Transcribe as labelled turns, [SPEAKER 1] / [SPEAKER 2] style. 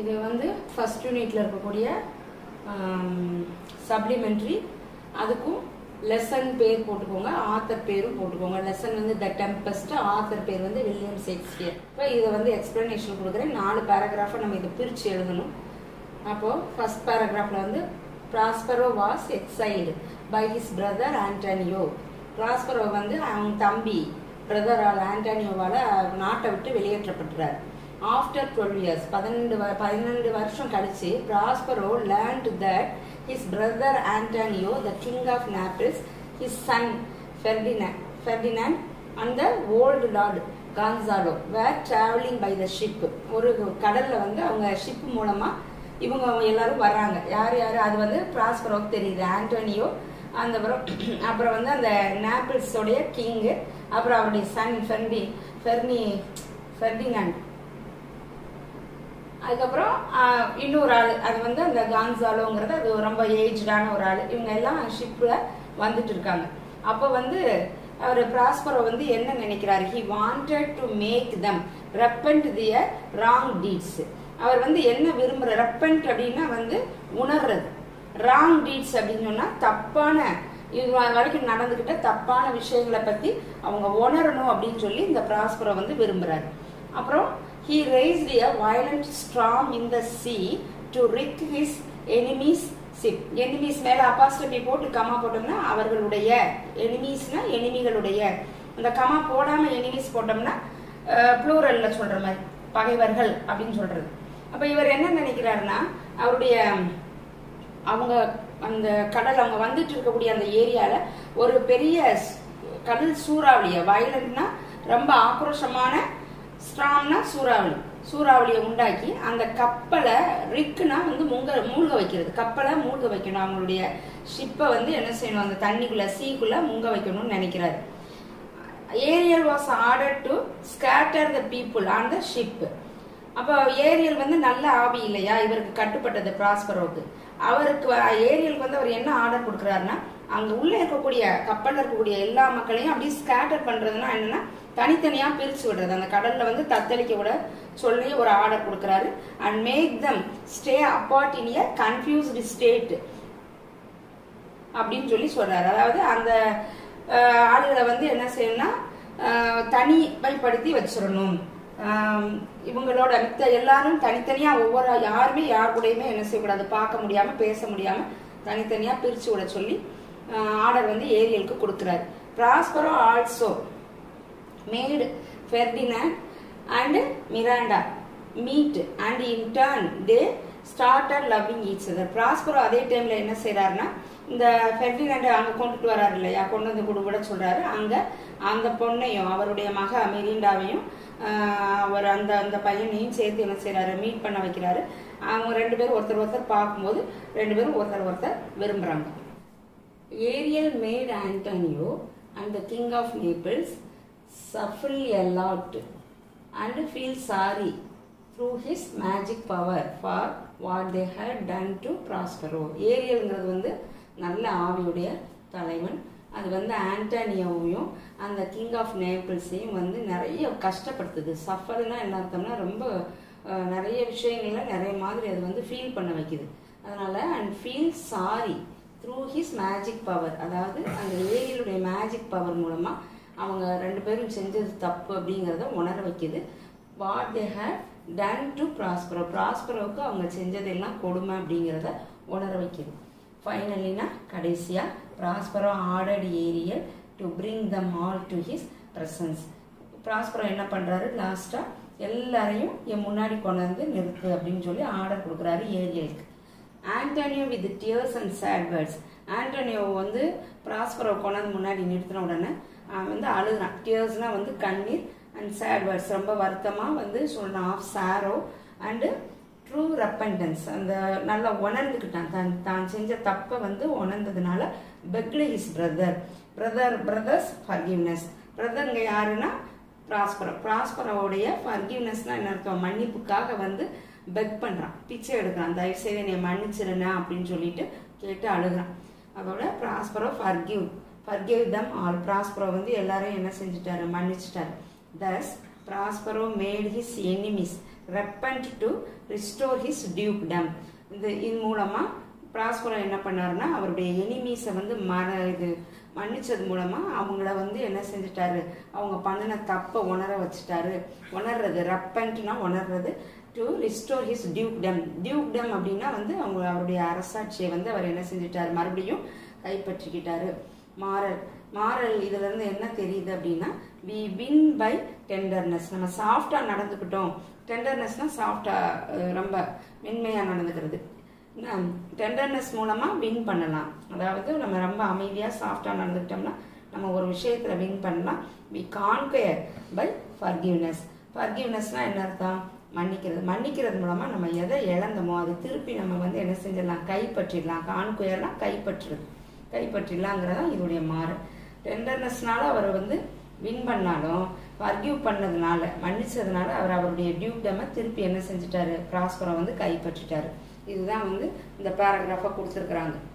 [SPEAKER 1] இது வந்து ஃபர்ஸ்ட் யூனிட்ல இருக்கக்கூடிய சப்ளிமெண்ட்ரி அதுக்கும் லெசன் பேர் போட்டுக்கோங்க ஆத்தர் பேரும் போட்டுக்கோங்க லெசன் வந்து த டெம்பஸ்ட் ஆத்தர் பேர் வந்து வில்லியம் ஷேக்ஸ்பியர் இப்போ இதை வந்து எக்ஸ்பிளனேஷன் கொடுக்குறேன் நாலு பேராகிராஃபை நம்ம இதை பிரித்து எழுதணும் அப்போ ஃபர்ஸ்ட் பேராகிராஃப்ல வந்து Prospero was exiled by his brother Antonio Prospero வந்து அவங்க தம்பி பிரதரால் ஆண்டனியோவால் நாட்டை விட்டு வெளியேற்றப்பட்டுறார் ஆஃப்டர் டுவெல் இயர்ஸ் பதினெண்டு வ- பன்னெண்டு வருஷம் கழிச்சு Prospero learned that his brother Antonio the king of Naples his son Ferdinand Ferdinand அந்த old lord Gonzalo were traveling by the ship ஒரு கடல்ல வந்து அவங்க ஷிப் மூலமா இவங்க எல்லாரும் வர்றாங்க யார் யார் அது வந்து ப்ராஸ்பரோக்கு தெரியுது ஆண்டோனியோ அந்த அப்புறம் அப்புறம் வந்து அந்த நாப்பிள்ஸோடைய கிங்கு அப்புறம் அவருடைய சன் ஃபெர்டி ஃபெர்னி ஃபெர்டினண்ட் அதுக்கப்புறம் ஆஹ், இன்னொரு ஆள் அது வந்து அந்த கான்சாலோங்கிறது அது ரொம்ப ஏஜ்டான ஒரு ஆள் இவங்க எல்லாம் ஷிப்பில் வந்துட்டு இருக்காங்க அப்போ வந்து அவர் ப்ராஸ்பரோ வந்து என்ன நினைக்கிறாரு he wanted to make them repent their wrong deeds அவர் வந்து என்ன விரும்புற ரெப்பண்ட் அப்படின்னா வந்து உணர்றது ராங் டீட்ஸ் அப்படின்னு சொன்னா தப்பான இது வரைக்கும் நடந்துகிட்ட தப்பான விஷயங்களை பத்தி அவங்க உணரணும் அப்படின்னு சொல்லி இந்த ப்ராஸ்பரோ வந்து விரும்புறாரு அப்புறம் he raised a violent storm in the sea to rid his enemies ship enemies மேல அப்பாஸ்டபி போட்டு கமா போட்டோம்னா அவர்களுடைய எனிமீஸ்னா எனிமிகளுடைய அந்த கமா போடாம எனிமீஸ் போட்டோம்னா ப்ளூரல்ல சொல்ற மாதிரி பகைவர்கள் அப்படின்னு சொல்றது அப்ப இவர் என்ன நினைக்கிறாருன்னா அவருடைய அவங்க அந்த கடல் அவங்க வந்துட்டு இருக்கக்கூடிய அந்த ஏரியால ஒரு பெரிய ஸ்- கடல் சூறாவளிய வயலண்ட்னா ரொம்ப ஆக்ரோஷமான ஸ்ட்ராங்னா சூறாவளி சூறாவளியை உண்டாக்கி அந்த கப்பலை ரிக்குனா வந்து முங்க மூழ்க வைக்கிறது கப்பலை மூழ்க வைக்கணும் அவங்களுடைய ஷிப்பை வந்து என்ன செய்யணும் அந்த தண்ணிக்குள்ள சீக்குள்ள முங்க வைக்கணும்னு நினைக்கிறாரு Ariel was order to scatter the people on the ship அப்போ ஏரியல் வந்து நல்ல ஆவி இல்லையா இவருக்கு கட்டுப்பட்டது ப்ராஸ்பரோக்கு அவருக்கு வ- ஏரியலுக்கு வந்து அவர் என்ன ஆர்டர் கொடுக்குறாருன்னா அங்க உள்ள இருக்கக்கூடிய கப்பல்ல இருக்கக்கூடிய எல்லா மக்களையும் அப்படியே ஸ்கேட்டர் பண்றதுன்னா என்னன்னா தனித்தனியா பிரிச்சு விடுறது அந்த கடல்ல வந்து தத்தளிக்க விட சொல்லி ஒரு ஆர்டர் கொடுக்குறாரு and make them stay apart in a confused state அப்படின்னு சொல்லி சொல்றாரு அதாவது அந்த அஹ், ஆளுகளை வந்து என்ன செய்யணும்னா அஹ், தனிமைப்படுத்தி வச்சிடணும் ஆம், இவங்களோட மித்த எல்லாரும் தனித்தனியா ஒவ்வொரு யாருமே யார் கூடயுமே என்ன செய்யக்கூடாது பார்க்க முடியாம பேச முடியாம தனித்தனியா பிரிச்சு விட சொல்லி ஆர்டர் வந்து ஏரியலுக்கு கொடுக்குறாரு Prospero also made Ferdinand and Miranda meet and in turn they started loving each other Prospero அதே டைம்ல என்ன செய்றாருன்னா இந்த ஃபெர்டினண்டை அங்க கொண்டுட்டு வராரு இல்லையா கொண்டு வந்து கொடு விட சொல்றாரு அங்க அந்த பொண்ணையும் அவருடைய மக மிரிண்டாவையும் ஆஹ், அவர் அந்த அந்த பையனையும் சேர்த்து என்ன செய்றாரு மீட் பண்ண வைக்கிறாரு அவங்க ரெண்டு பேரும் ஒருத்தர் ஒருத்தர் பார்க்கும்போது ரெண்டு பேரும் ஒருத்தர் ஒருத்தர் விரும்புறாங்க Ariel made Antonio and the king of Naples suffer a lot and feel sorry through his magic power for what they had done to Prospero. ஏரியல்ங்கிறது வந்து நல்ல ஆவியுடைய தலைவன் அது வந்து ஆண்டனியோவையும் அந்த கிங் ஆஃப் நேபிள்ஸையும் வந்து நிறைய கஷ்டப்படுத்துது சஃபர்னா என்ன அர்த்தம்னா ரொம்ப அஹ், நிறைய விஷயங்கள்ல நிறைய மாதிரி அது வந்து ஃபீல் பண்ண வைக்குது அதனால and feel sorry through his magic power அதாவது அந்த ஏரியலுடைய மேஜிக் பவர் மூலமா அவங்க ரெண்டு பேரும் செஞ்சது தப்பு அப்படிங்கிறத உணர வைக்குது what they had done to Prospero ப்ராஸ்பரோவுக்கு அவங்க செஞ்சதெல்லாம் கொடுமை அப்படிங்கிறத உணர வைக்குது ஃபைனலினா கடைசியா Prospero ordered Ariel to bring them all to his presence Prospero என்ன பண்றாரு லாஸ்டா எல்லாரையும் என் முன்னாடி கொண்டு வந்து நிறுத்து அப்படின்னு சொல்லி ஆர்டர் கொடுக்குறாரு ஏரியலுக்கு Antonio with tears and sad words Antonio வந்து ப்ராஸ்பரோ கொண்டாந்து முன்னாடி நிறுத்தின உடனே அவன் வந்து அழுகிறான் டியர்ஸ்னா வந்து கண்ணீர் அண்ட் சேட் வேர்ட்ஸ் ரொம்ப வருத்தமா வந்து சொல்றான் of sorrow and true repentance அந்த நல்லா உணர்ந்துக்கிட்டான் தான் தான் செஞ்ச தப்பை வந்து உணர்ந்ததுனால begged his brother brother brothers forgiveness பிரதருங்க யாருன்னா ப்ராஸ்பரோ ப்ராஸ்பரோடைய ஃபர்கிவ்னஸ்னா என்ன அர்த்தம் மன்னிப்புக்காக வந்து பெக் பண்றான் பிச்சை எடுக்கிறான் தயவு செய்து என்னை மன்னிச்சிருண்ணா அப்படின்னு சொல்லிட்டு கேட்டு அழுகிறான் அதோட Prospero forgive forgive them all Prospero வந்து எல்லாரையும் என்ன செஞ்சுட்டாரு மன்னிச்சிட்டாரு thus Prospero made his enemies repent to restore his dukedom இந்த இது மூலமா பிராஸ்பரோ என்ன பண்ணாருன்னா அவருடைய எனிமீஸை வந்து மற இது மன்னிச்சது மூலமா அவங்கள வந்து என்ன செஞ்சுட்டாரு அவங்க பண்ணின தப்பை உணர வச்சுட்டாரு உணர்றது ரெப்பண்ட்னா உணர்றது to restore his dukedom dukedom அப்படின்னா வந்து அவங்க அவருடைய அரசாட்சியை வந்து அவர் என்ன செஞ்சுட்டாரு மறுபடியும் கைப்பற்றிக்கிட்டாரு மாறல் மாறல் இதுல இருந்து என்ன தெரியுது அப்படின்னா வி வின் பை டெண்டர்னஸ் நம்ம சாஃப்டா நடந்துக்கிட்டோம் டெண்டர்னஸ்னா சாஃப்டா ரொம்ப மென்மையா நடந்துக்கிறது டெண்டர்னஸ் மூலமா வின் பண்ணலாம் அதாவது நம்ம ரொம்ப அமைதியா சாஃப்டா நடந்துக்கிட்டோம்னா நம்ம ஒரு விஷயத்துல வின் பண்ணலாம் வி கான்கயர் பை ஃபர்கிவ்னஸ் ஃபர்கிவ்னஸ்னா என்ன அர்த்தம் மன்னிக்கிறது மன்னிக்கிறது மூலமா நம்ம எதை இழந்தோமோ அதை திருப்பி நம்ம வந்து என்ன செஞ்சிடலாம் கைப்பற்றிடலாம் கான்குயர்னா கைப்பற்றுறது கைப்பற்றிடலாங்கிறதா இதோடைய மாறு டெண்டர்னஸ்னால அவர் வந்து வின் பண்ணாலும் ஃபர்கிவ் பண்ணதுனால மன்னிச்சதுனால அவர் அவருடைய டியூக்டமை திருப்பி என்ன செஞ்சுட்டாரு ப்ராஸ்பரை வந்து கைப்பற்றிட்டாரு இதுதான் வந்து இந்த பேராகிராஃபை கொடுத்துருக்குறாங்க